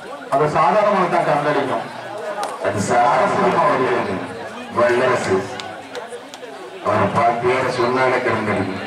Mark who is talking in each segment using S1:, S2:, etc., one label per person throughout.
S1: அது சாதாரணமாக தான் கண்டடிக்கும்
S2: அது சாரசியமா வருகிறது வல்லரசு அவனை பார்த்தியார சொன்னாலே கண்டடிக்கும்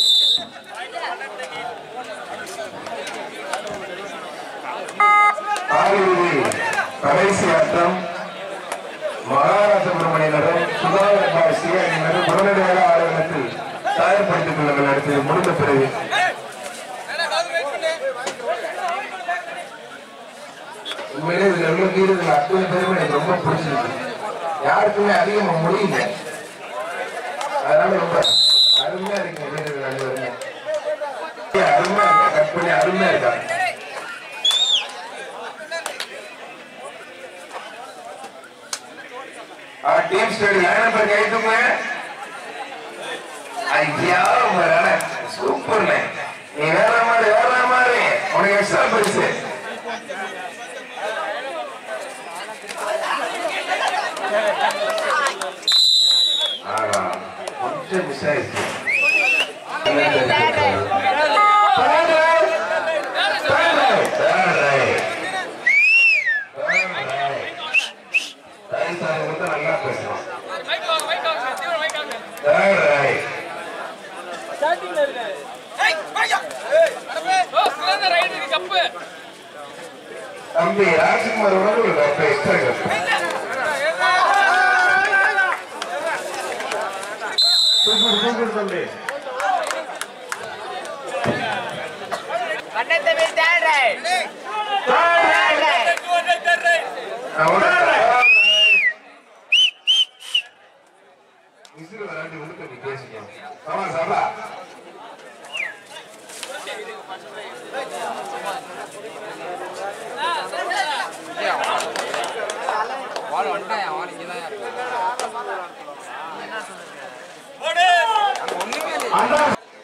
S2: ஆகியது கடைசி ஆட்டம் மகாராஜ சுப்பிரமணியனரும் சுதாகர் பாசி அணியினரும் உடனடியாக ஆரோக்கியத்தில் தயார்படுத்திக் கொள்ளுங்கள் அடுத்து முடிந்த பிறகு உண்மையிலே இதுல உள்ள வீரர்கள் அத்தனை பேருமே எனக்கு ரொம்ப பிடிச்சிருக்கு யாருக்குமே அதிகமா முடியல அதனால ரொம்ப அருமையா இருக்கு வீரர்கள் அனைவருமே ஏய், அருமையா இருக்கா கட் பண்ணி அருமையா இருக்காங்க டீம் ஸ்டடி லைன் நம்பர் கைத்துங்க ஐயா உங்களோட சூப்பர்ல நீ வேற மாதிரி வேற மாதிரி உனக்கு எக்ஸ்ட்ரா பரிசு ஆகா கொஞ்சம் மிஸ் ஆயிடுச்சு Third right. Third right. Third right. Third right. ரைசாரி வந்து நல்லா பேசணும் Third right. தம்பி ராஜ்குமார் வந்து ஒரு cup extra cup
S1: super super தம்பி
S2: விசிறு விளையாண்டு வந்து கொஞ்சம் பேசிக்கணும் ஆமா சபா
S3: வாழ வந்துட்டான் அவன் இங்கே தான் ஒண்ணுமே இல்லை
S1: அண்ணா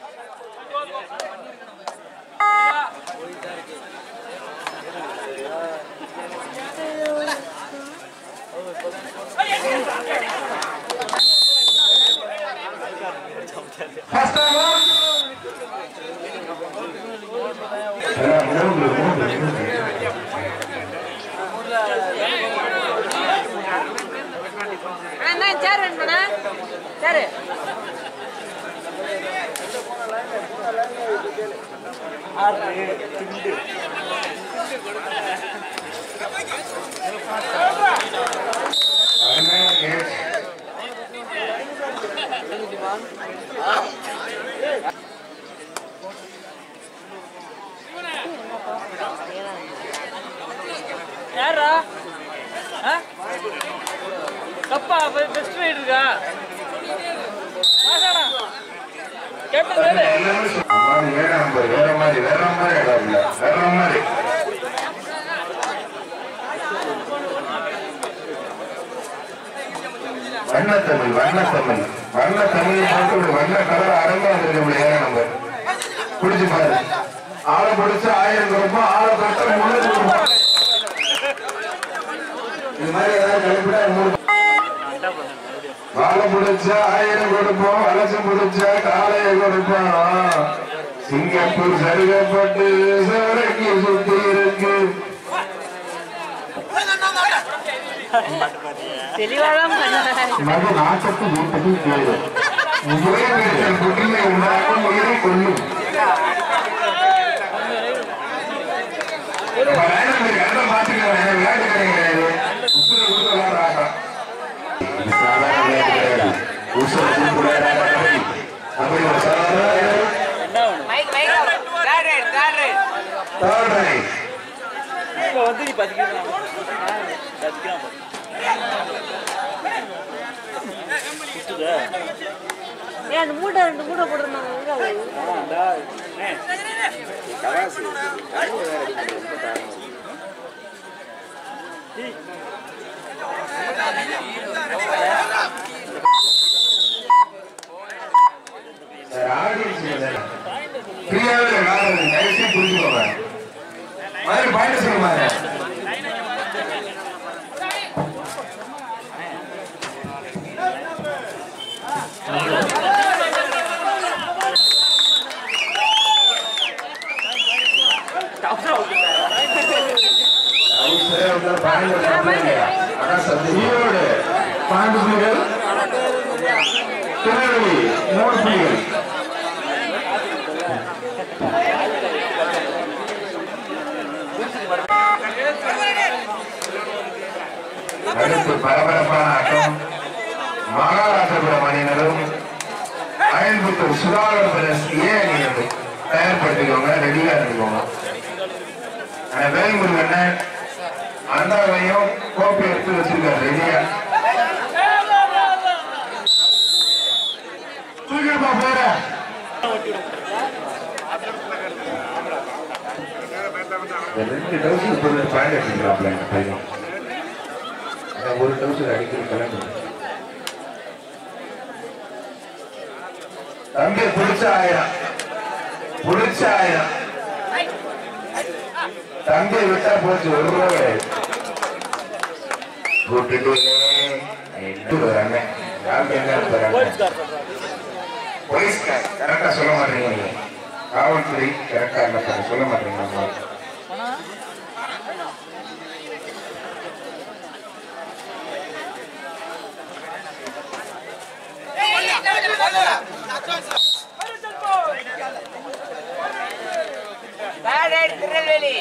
S1: First time out.
S2: மூன்று மூன்று மூன்று
S4: அண்ணா சேர் வேணுமாண்ணா சேரு
S2: அருமையான கேட்ச்
S4: யாரா ஆ? கப்பா பெஸ்ட் ரைடு இருக்கா ஆசானா கேப்டன் வேறு
S2: எல்லாமே சொல்ற மாதிரி வேற நம்பர் வேற மாதிரி வேற மாதிரி இடம் இல்ல வேற மாதிரி வண்ணத்தமிழ் வண்ணத்தமிழ் வண்ணத்தமிழ் போட்டு ஒரு வண்ண கலர் அரங்கா இருக்கு ஏற நம்பர் பிடிச்சு பாரு ஆளை பிடிச்ச ஆயிரம் ரூபாய் ஆளை பிடிச்ச முன்னூறு ரூபாய் இது மாதிரி ஏதாவது கழிப்பிடா மூணு வாழை பிடிச்சா ஆயிரம் கொடுப்போம் வலசம் பிடிச்சா காலையை கொடுப்போம் சிங்கப்பூர் சருகப்பட்டு சவரைக்கு சுத்தி இருக்கு
S4: தெளிவாதான் பண்ண
S1: மது நாட்டுக்கு வீட்டுக்கு கேடு
S2: உயிரை வீட்டில் குட்டியை உண்டாக்கும் உயிரை கொல்லும் இப்ப வேணும் இந்த கருத்தை மாத்திக்கிறேன் விளையாட்டு கிடையாது உசுரை கொடுத்து விளையாடுறாங்க இது சாதாரண விளையாட்டு கிடையாது உசுரை கொடுத்து விளையாடுறாங்க அப்படி ஒரு சாதாரண
S4: mic mic third right third right
S2: third right
S4: வந்து நீ பசிக்கலாம் பசிக்கலாம் ஏன் அந்த மூட்டை ரெண்டு மூட்டை போட்டிருந்தாங்க
S2: சார் ஆடியன்ஸ் ஃப்ரீயாவே விளையாடுறது தயவுசெய்து புரிஞ்சுக்கோங்க மாதிரி பாயிண்ட் சொல்லுவாங்க பாயிண்ட் இல்லையா அதான் சந்தேகம்
S1: ஈரோடு பன்னெண்டு புள்ளிகள் திருநெல்வேலி மூணு புள்ளிகள்
S2: அடுத்து பரபரப்பான ஆட்டம் மகாராஷ்டிரபுரம் அணியினரும் அயல்புத்தூர் சுதாகர் பிரதேஷ் ஏ அணியினரும் தயார்படுத்திக்கோங்க ரெடியா இருந்துக்கோங்க ஆனா வேல்முருகன் அண்டாவையும் கோப்பை எடுத்து வச்சிருக்காரு ரெடியா தூக்கிடுப்பா போற ரெண்டு டவுசர் பொருள் பாயிண்ட் அடிக்கிறாப்ல இந்த பையன் அதான் ஒரு டவுசர் அடிக்கிற கிளம்பு தம்பி புடிச்ச ஆயிரம் புடிச்ச ஆயிரம் தம்பி விட்டா போச்சு ஒரு ரூபா கிடையாது கூட்டிட்டு என்ன வராங்க யாருக்கு என்ன போறாங்க போலீஸ்கார் கரெக்டா சொல்ல மாட்டீங்க நீங்க. காவல்துறை கரெக்டா என்ன சொல்ல மாட்டீங்க நம்ம
S3: திருநெல்வேலி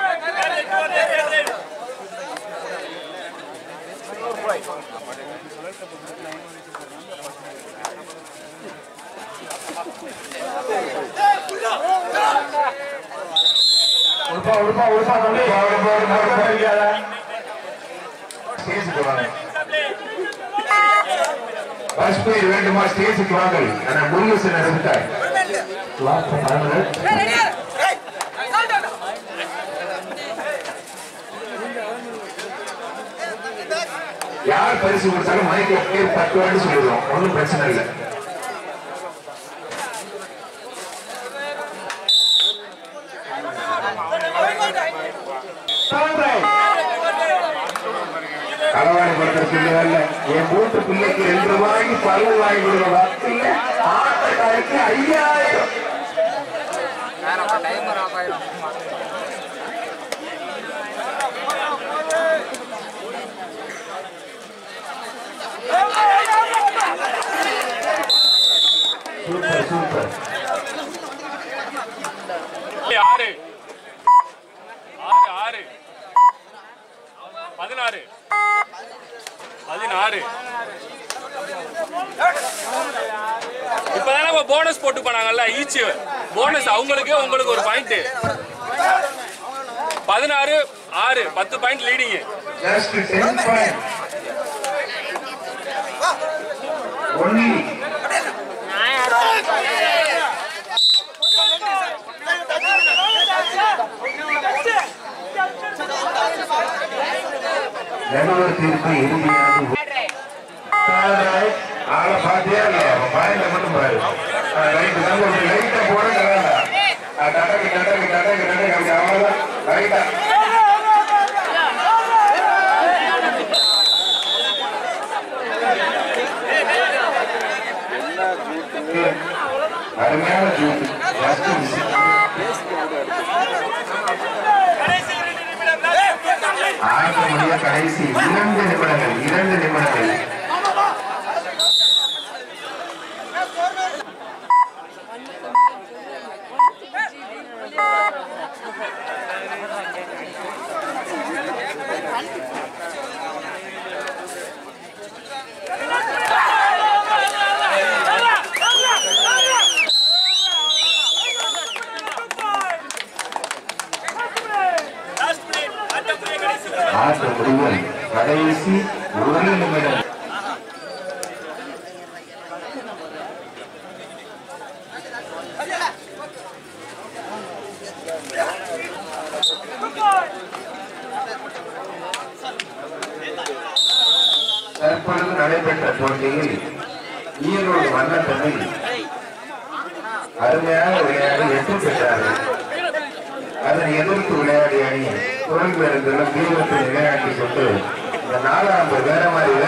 S1: உடுப்பா உடுப்பா உடுப்பா தம்பி உடுப்பா உடுப்பா உடுப்பா இருக்காத
S2: ஸ்டேஜுக்கு வாங்க பஸ் போய் வேண்டுமா ஸ்டேஜுக்கு வாங்கள் ஆனா முருகேசன் எடுத்தார்
S1: லாஸ்ட் ஃபைனல்
S2: யார் பரிசு கொடுத்தாலும் மைக்க பேர் பத்து வாட்டி சொல்லிடுவோம் ஒன்றும் பிரச்சனை இல்லை களவாணி கொடுக்கிற பிள்ளைகள் என் மூன்று பிள்ளைக்கு ரெண்டு ரூபாய்க்கு பல்லு வாங்கி கொடுக்க வக்கில்ல ஆட்டக்காருக்கு ஐயாயிரம்
S3: வேற டைமர் ஆஃப் ஆயிரும்
S2: சூப்பர் சூப்பர்
S5: ஆறு ஆறு ஆறு பதினாறு பதினாறு இப்பதானே போனஸ் போட்டு போனாங்கல்ல ஈச் போனஸ் அவங்களுக்கு உங்களுக்கு ஒரு பாயிண்ட் பதினாறு ஆறு பத்து point leading
S2: just ten point only நடுவர் தீர்ப்பு இறுதியானது ஆளை பாத்தியா இல்லையா பாயிண்ட மட்டும் பாரு ரைட்டு தான் ஒரு லைட்டை போட கராண்டா டடக்கு டடக்கு டடக்கு டடக்கு அப்படி அவ்வளவுதான் ரைட்டா அருமையான ஜூட் ஜஸ்ட் ஆட்ட முடிய கடைசி இரண்டு நிமிடங்கள் இரண்டு நிமிடங்கள் ஆட்ட முடிவில் கடைசி ஒரு நிமிடம் தற்பொழுது நடைபெற்ற போட்டியில் ஈரோடு மன்னத்தமிழ் அருமையான விளையாடி வெற்றி பெற்றார்கள் அதனை எதிர்த்து விளையாடிய அணி தோல்வி அடைந்துள்ள தீவிரத்தில் விளையாட்டி கொண்டு இந்த நாலாம் வேற மாதிரி